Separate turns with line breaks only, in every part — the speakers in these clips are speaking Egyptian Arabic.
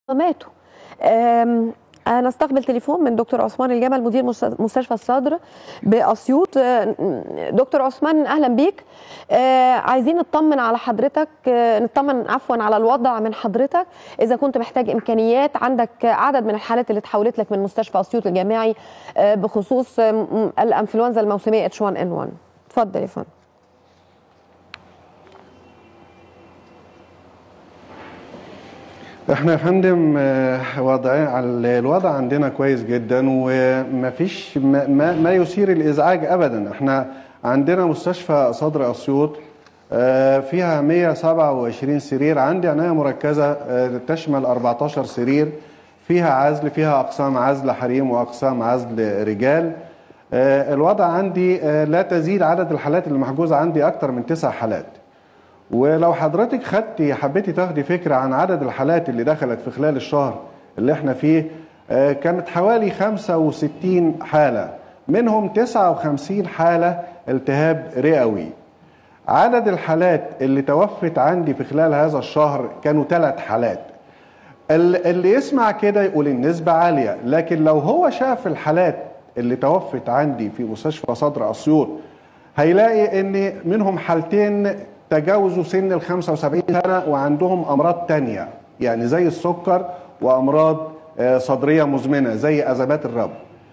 ماتوا آم، هنستقبل تليفون من دكتور عثمان الجمل مدير مست- مستشفى الصدر باسيوط آه، دكتور عثمان اهلا بيك آه، عايزين نطمن على حضرتك آه، نطمن عفوا على الوضع من حضرتك اذا كنت محتاج امكانيات عندك عدد من الحالات اللي تحولت لك من مستشفى اسيوط الجامعي آه، بخصوص آه، م- الانفلونزا الموسميه اتش 1 ان 1 اتفضل يا فندم
احنا يا فندم آه، وضعي على الوضع عندنا كويس جدا ومفيش ما, ما, ما يثير الازعاج ابدا احنا عندنا مستشفى صدر اسيوط آه، فيها 127 سرير عندي عنايه مركزه آه، تشمل 14 سرير فيها عزل فيها اقسام عزل حريم واقسام عزل رجال آه، الوضع عندي آه، لا تزيد عدد الحالات اللي محجوزه عندي اكتر من تسع حالات ولو حضرتك خدتي حبيتي تاخدي فكرة عن عدد الحالات اللي دخلت في خلال الشهر اللي احنا فيه آه، كانت حوالي 65 حالة منهم 59 حالة التهاب رئوي عدد الحالات اللي توفت عندي في خلال هذا الشهر كانوا ثلاث حالات ال- اللي يسمع كده يقول النسبة عالية لكن لو هو شاف الحالات اللي توفت عندي في مستشفى صدر أسيوط هيلاقي ان منهم حالتين تجاوزوا سن ال 75 سنة وعندهم أمراض تانية يعني زي السكر وأمراض آه، صدرية مزمنة زي أزمات الرب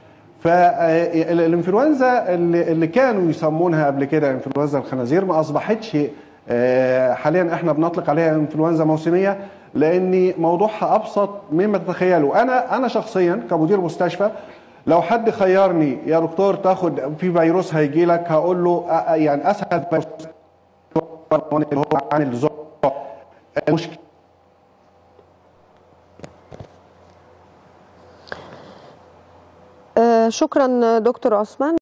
فالانفلونزا اللي اللي كانوا يسمونها قبل كده انفلونزا الخنازير ما اصبحتش آه، حاليا احنا بنطلق عليها انفلونزا موسميه لان موضوعها ابسط مما تتخيلوا انا انا شخصيا كمدير مستشفى لو حد خيرني يا دكتور تاخد في فيروس هيجي لك هقول له آه، آه، يعني اسهل فيروس اللي هو عن الزعق المشكله
آه، شكرا دكتور عثمان